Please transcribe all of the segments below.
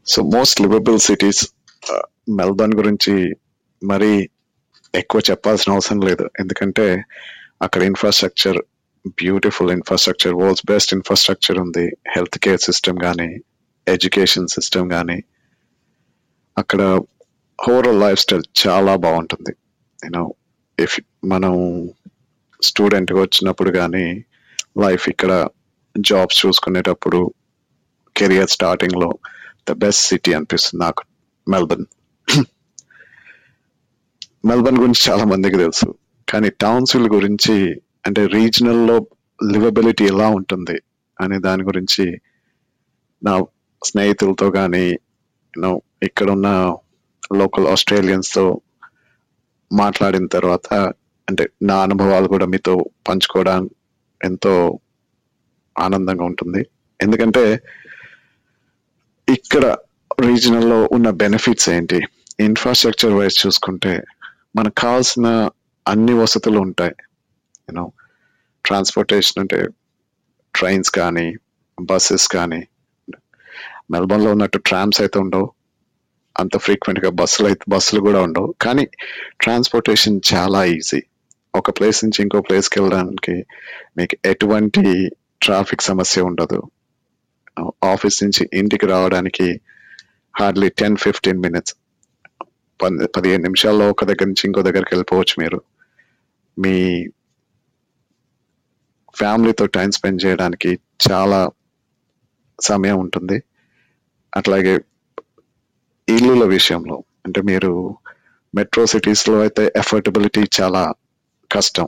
so most livable cities Melbourne గురించి మరీ ఎక్కువ చెప్పాల్సిన అవసరం లేదు ఎందుకంటే అక్కడ infrastructure beautiful infrastructure world's best infrastructure ఉంది హెల్త్ కేర్ సిస్టమ్ కానీ ఎడ్యుకేషన్ సిస్టమ్ కానీ అక్కడ ఓవరాల్ లైఫ్ స్టైల్ చాలా బాగుంటుంది యూనో ఇఫ్ మనం స్టూడెంట్గా వచ్చినప్పుడు కానీ లైఫ్ ఇక్కడ జాబ్స్ చూసుకునేటప్పుడు కెరియర్ స్టార్టింగ్లో ద బెస్ట్ సిటీ అనిపిస్తుంది నాకు మెల్బర్న్ మెల్బర్న్ గురించి చాలా మందికి తెలుసు కానీ టౌన్సిల్ గురించి అంటే రీజనల్ లో లివబిలిటీ ఎలా ఉంటుంది అనే దాని గురించి నా స్నేహితులతో కానీ యూనో ఇక్కడ ఉన్న లోకల్ ఆస్ట్రేలియన్స్ తో మాట్లాడిన తర్వాత అంటే నా అనుభవాలు కూడా మీతో పంచుకోవడం ఎంతో ఆనందంగా ఉంటుంది ఎందుకంటే ఇక్కడ రీజనల్ లో ఉన్న బెనిఫిట్స్ ఏంటి ఇన్ఫ్రాస్ట్రక్చర్ వైజ్ చూసుకుంటే మనకు కావాల్సిన అన్ని వసతులు ఉంటాయి యూనో ట్రాన్స్పోర్టేషన్ అంటే ట్రైన్స్ కానీ బస్సెస్ కానీ మెల్బర్న్ లో ఉన్నట్టు ట్రామ్స్ అయితే ఉండవు అంత ఫ్రీక్వెంట్ గా బస్సులు అయితే బస్సులు కూడా ఉండవు కానీ ట్రాన్స్పోర్టేషన్ చాలా ఈజీ ఒక ప్లేస్ నుంచి ఇంకో ప్లేస్కి వెళ్ళడానికి మీకు ఎటువంటి ట్రాఫిక్ సమస్య ఉండదు ఆఫీస్ నుంచి ఇంటికి రావడానికి హార్డ్లీ టెన్ ఫిఫ్టీన్ మినిట్స్ పదిహేను నిమిషాల్లో ఒక దగ్గర నుంచి ఇంకో దగ్గరికి వెళ్ళిపోవచ్చు మీరు మీ ఫ్యామిలీతో టైం స్పెండ్ చేయడానికి చాలా సమయం ఉంటుంది అట్లాగే ఇల్లుల విషయంలో అంటే మీరు మెట్రో సిటీస్ లో అయితే ఎఫర్టబిలిటీ చాలా కష్టం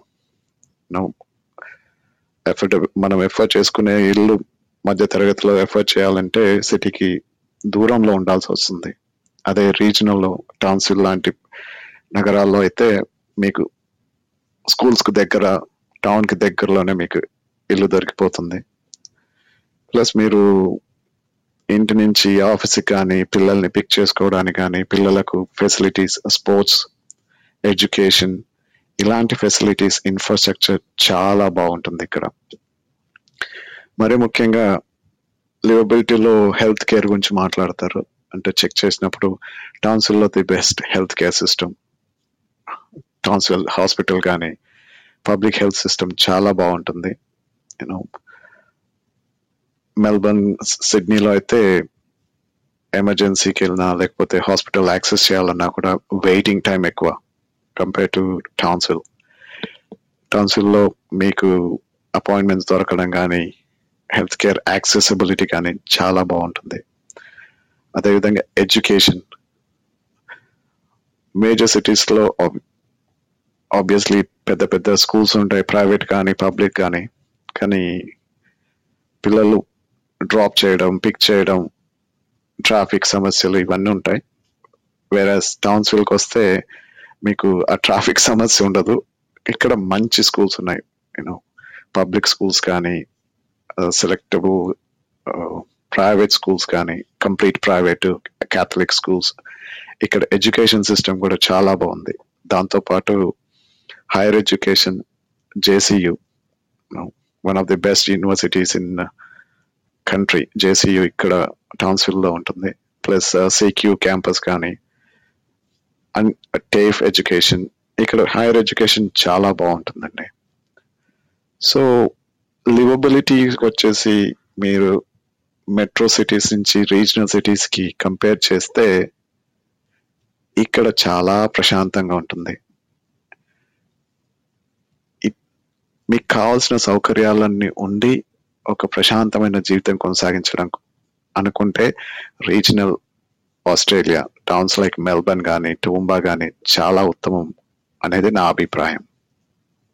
ఎఫర్ట్ మనం ఎఫర్ట్ చేసుకునే ఇల్లు మధ్య తరగతిలో ఎఫర్ట్ చేయాలంటే సిటీకి దూరంలో ఉండాల్సి వస్తుంది అదే రీజనల్లో టౌన్సిల్ లాంటి నగరాల్లో అయితే మీకు స్కూల్స్ కు దగ్గర టౌన్ కి దగ్గరలోనే మీకు ఇల్లు దొరికిపోతుంది ప్లస్ మీరు ఇంటి నుంచి ఆఫీస్కి కానీ పిల్లల్ని పిక్ చేసుకోవడానికి కానీ పిల్లలకు ఫెసిలిటీస్ స్పోర్ట్స్ ఎడ్యుకేషన్ ఇలాంటి ఫెసిలిటీస్ ఇన్ఫ్రాస్ట్రక్చర్ చాలా బాగుంటుంది ఇక్కడ మరి ముఖ్యంగా లివబిలిటీలో హెల్త్ కేర్ గురించి మాట్లాడతారు అంటే చెక్ చేసినప్పుడు టౌన్సిల్లో the best health care system Townsville hospital కానీ పబ్లిక్ హెల్త్ సిస్టమ్ చాలా బాగుంటుంది యూనో మెల్బర్న్ సిడ్నీలో అయితే ఎమర్జెన్సీకి వెళ్ళినా లేకపోతే హాస్పిటల్ యాక్సెస్ చేయాలన్నా కూడా వెయిటింగ్ టైం ఎక్కువ కంపేర్ టు టౌన్సిల్ టౌన్సిల్లో మీకు అపాయింట్మెంట్స్ దొరకడం కానీ హెల్త్ కేర్ యాక్సెసిబిలిటీ కానీ చాలా బాగుంటుంది అదేవిధంగా ఎడ్యుకేషన్ మేజర్ సిటీస్లో ఆబ్వియస్లీ పెద్ద పెద్ద స్కూల్స్ ఉంటాయి ప్రైవేట్ కానీ పబ్లిక్ కానీ కానీ పిల్లలు డ్రాప్ చేయడం పిక్ చేయడం ట్రాఫిక్ సమస్యలు ఇవన్నీ ఉంటాయి వేరే టౌన్స్విల్కి వస్తే మీకు ఆ ట్రాఫిక్ సమస్య ఉండదు ఇక్కడ మంచి స్కూల్స్ ఉన్నాయి యూనో పబ్లిక్ స్కూల్స్ కానీ సెలెక్టబుల్ ప్రైవేట్ స్కూల్స్ కానీ కంప్లీట్ ప్రైవేట్ క్యాథలిక్ స్కూల్స్ ఇక్కడ ఎడ్యుకేషన్ సిస్టమ్ కూడా చాలా బాగుంది దాంతోపాటు higher education J C U one of the best universities in country J C U ఇక్కడ టౌన్స్విల్ లో ఉంటుంది ప్లస్ సిక్యూ క్యాంపస్ కానీ అండ్ టేఫ్ ఎడ్యుకేషన్ ఇక్కడ హైయర్ ఎడ్యుకేషన్ చాలా బాగుంటుందండి సో లివబిలిటీ వచ్చేసి మీరు మెట్రో సిటీస్ నుంచి రీజనల్ సిటీస్ కి కంపేర్ చేస్తే ఇక్కడ చాలా ప్రశాంతంగా ఉంటుంది మీకు కావాల్సిన సౌకర్యాలన్నీ ఉండి ఒక ప్రశాంతమైన జీవితం కొనసాగించడం అనుకుంటే regional Australia towns like Melbourne కానీ టూంబా కానీ చాలా ఉత్తమం అనేది నా అభిప్రాయం